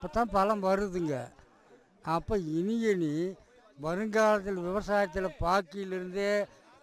இப்போ தான் பலம் வருதுங்க அப்போ இனி இனி வருங்காலத்தில் விவசாயத்தில் பாக்கியிலிருந்தே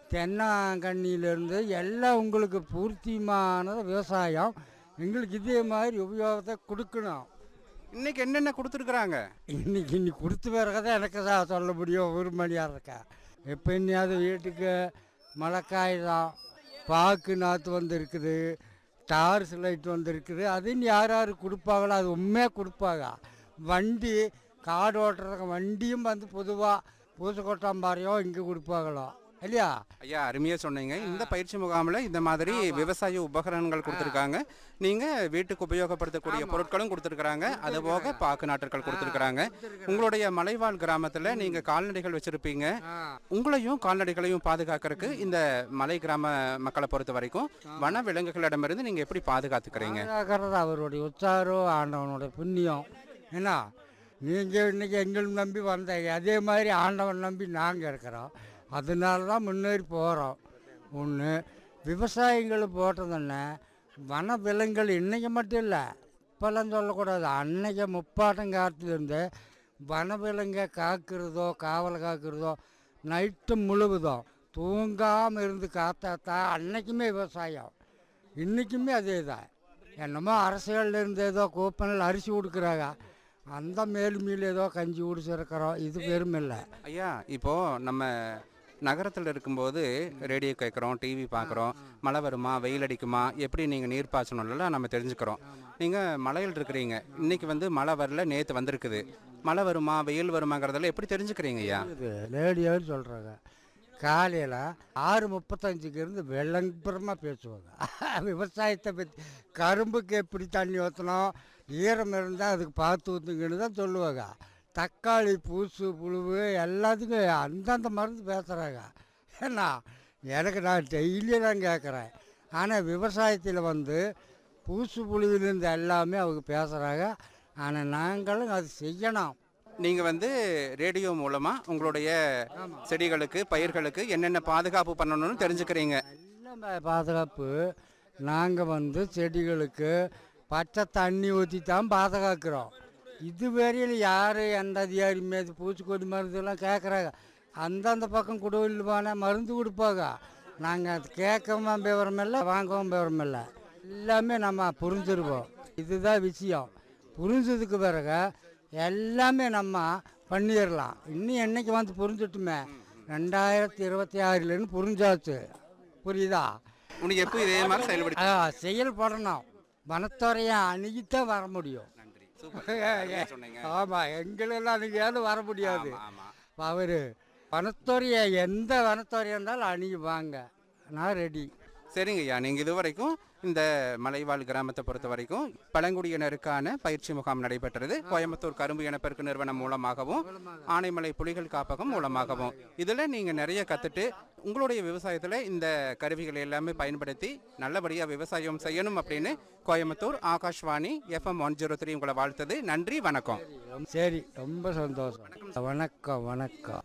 தென்னாங்கண்ணியிலேருந்து எல்லாம் உங்களுக்கு பூர்த்தியமான விவசாயம் எங்களுக்கு இதே மாதிரி உபயோகத்தை கொடுக்கணும் இன்னைக்கு என்னென்ன கொடுத்துருக்குறாங்க இன்னைக்கு இன்னைக்கு கொடுத்து பிறகு தான் எனக்கு தான் சொல்ல முடியும் ஒரு மணியாக இருக்கா எப்போ இன்னையாவது வீட்டுக்கு மழைக்காய் தான் பாக்கு நாற்று வந்திருக்குது டார்ஸ் லைட் வந்திருக்குது அது இன்னும் யார் யார் கொடுப்பாங்களோ அது உண்மையாக கொடுப்பாங்க வண்டி காடு ஓட்டுறதுக்கு வண்டியும் வந்து பொதுவாக பூசக்கொட்டாம்பாறையோ இங்கே கொடுப்பாங்களோ இல்லையா ஐயா அருமையா சொன்னீங்க இந்த பயிற்சி முகாமில் இந்த மாதிரி விவசாய உபகரணங்கள் கொடுத்துருக்காங்க நீங்க வீட்டுக்கு உபயோகப்படுத்தக்கூடிய பொருட்களும் கொடுத்துருக்காங்க அது போக பாக்கு நாட்டுகள் கொடுத்துருக்காங்க உங்களுடைய மலைவாழ் கிராமத்துல நீங்க கால்நடைகள் வச்சிருப்பீங்க உங்களையும் கால்நடைகளையும் பாதுகாக்கிறதுக்கு இந்த மலை கிராம மக்களை பொறுத்த வரைக்கும் வன விலங்குகளிடமிருந்து நீங்க எப்படி பாதுகாத்துக்கிறீங்க பாதுகாக்கிறது அவருடைய உற்சாரம் ஆண்டவனுடைய புண்ணியம் என்ன நீங்கள் இன்னைக்கு எங்களை நம்பி வந்தீங்க அதே மாதிரி ஆண்டவன் நம்பி நாங்கள் இருக்கிறோம் அதனால தான் முன்னேறி போகிறோம் ஒன்று விவசாயிகள் போட்டதுன்னு வன விலங்குகள் இன்றைக்கி மட்டும் இல்லை இப்போல்லாம் சொல்லக்கூடாது அன்னைக்கு முப்பாட்டங்காலத்துலேருந்து வன விலங்கை காக்கிறதோ காவல் காக்கிறதோ நைட்டு முழுவதும் தூங்காமல் இருந்து காத்தாத்தான் அன்னைக்குமே விவசாயம் இன்றைக்குமே அதே தான் என்னமோ அரசியல்ல இருந்து ஏதோ கூப்பனில் அரிசி கொடுக்குறாங்க அந்த மேல் மீல் ஏதோ கஞ்சி குடிச்சிருக்கிறோம் இது பெருமில்லை ஐயா இப்போ நம்ம நகரத்தில் இருக்கும்போது ரேடியோ கேட்குறோம் டிவி பார்க்குறோம் மழை வருமா வெயில் அடிக்குமா எப்படி நீங்கள் நீர் பாய்ச்சணும்ல நம்ம தெரிஞ்சுக்கிறோம் நீங்கள் மலையில் இருக்கிறீங்க இன்னைக்கு வந்து மழை வரல நேற்று வந்திருக்குது மழை வருமா வெயில் வருமாங்கிறதெல்லாம் எப்படி தெரிஞ்சுக்கிறீங்க ஐயா இது ரேடியோன்னு சொல்கிறாங்க காலையில் ஆறு முப்பத்தஞ்சுக்கு இருந்து வெள்ளம்புறமாக பேசுவாங்க விவசாயத்தை பற்றி கரும்புக்கு எப்படி தண்ணி ஊற்றணும் ஈரம் இருந்தால் அதுக்கு பார்த்து ஊற்றுங்கன்னு தான் சொல்லுவாங்க தக்காளி பூசு புழுவு எல்லாத்துக்கும் அந்தந்த மருந்து பேசுகிறாங்க ஏன்னா எனக்கு நான் டெய்லி நான் கேட்குறேன் ஆனால் விவசாயத்தில் வந்து பூசு புழுவிலிருந்து எல்லாமே அவங்க பேசுகிறாங்க ஆனால் நாங்களும் அது செய்யணும் நீங்கள் வந்து ரேடியோ மூலமாக உங்களுடைய செடிகளுக்கு பயிர்களுக்கு என்னென்ன பாதுகாப்பு பண்ணணும்னு தெரிஞ்சுக்கிறீங்க எல்லாம் பா- பாதுகாப்பு நாங்கள் வந்து செடிகளுக்கு பச்சை தண்ணி ஊற்றி தான் பாதுகாக்கிறோம் இது வரையில் யார் எந்த அதிகாரியுமே இது பூச்சிக்கொடி மருந்துலாம் கேட்குறாங்க அந்தந்த பக்கம் குடவில் போனால் மருந்து கொடுப்பாங்க நாங்கள் அது கேட்கவும் விவரம் இல்லை வாங்கவும் விவரம் இல்லை எல்லாமே நம்ம புரிஞ்சிருவோம் இதுதான் விஷயம் புரிஞ்சதுக்கு பிறகு எல்லாமே நம்ம பண்ணிடலாம் இன்னும் என்னைக்கு வந்து புரிஞ்சிட்டுமே ரெண்டாயிரத்தி இருபத்தி ஆறுலேருந்து புரிஞ்சாச்சு புரியுதா உனக்கு எப்போ இதே மாதிரி செயல்படி ஆ, செயல்படணும் வனத்துறையை அணுகித்தான் வர முடியும் நன்றி சூப்பர் சொன்னீங்க ஆமாம் எங்களெல்லாம் அணுகியாலும் வர முடியாது ஆமாம் அவர் வனத்துறையை எந்த வனத்துறையாக இருந்தாலும் அணுகி வாங்க நான் ரெடி சரிங்க ஐயா நீங்கள் இதுவரைக்கும் இந்த மலைவாழ் கிராமத்தை பொறுத்த வரைக்கும் பழங்குடியினருக்கான பயிற்சி முகாம் நடைபெற்றது கோயம்புத்தூர் கரும்பு இனப்பெருக்கு நிறுவனம் மூலமாகவும் ஆனைமலை புலிகள் காப்பகம் மூலமாகவும் இதில் நீங்கள் நிறைய கற்றுட்டு உங்களுடைய விவசாயத்தில் இந்த கருவிகளை எல்லாமே பயன்படுத்தி நல்லபடியாக விவசாயம் செய்யணும் அப்படின்னு Coimbatore Akashvani FM one zero three உங்களை வாழ்த்தது நன்றி வணக்கம் சரி ரொம்ப சந்தோஷம் வணக்கம் வணக்கம்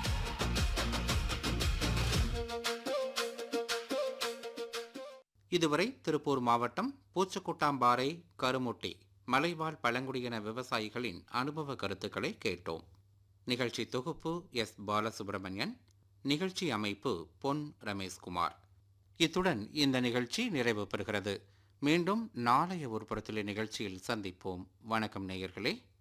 இதுவரை திருப்பூர் மாவட்டம் பூச்சக்குட்டாம்பாறை கருமுட்டி மலைவாழ் பழங்குடியின விவசாயிகளின் அனுபவ கருத்துக்களை கேட்டோம் நிகழ்ச்சி தொகுப்பு எஸ் பாலசுப்ரமணியன் நிகழ்ச்சி அமைப்பு பொன் ரமேஷ்குமார் இத்துடன் இந்த நிகழ்ச்சி நிறைவு பெறுகிறது மீண்டும் நாளைய ஒரு புறத்திலே நிகழ்ச்சியில் சந்திப்போம் வணக்கம் நேயர்களே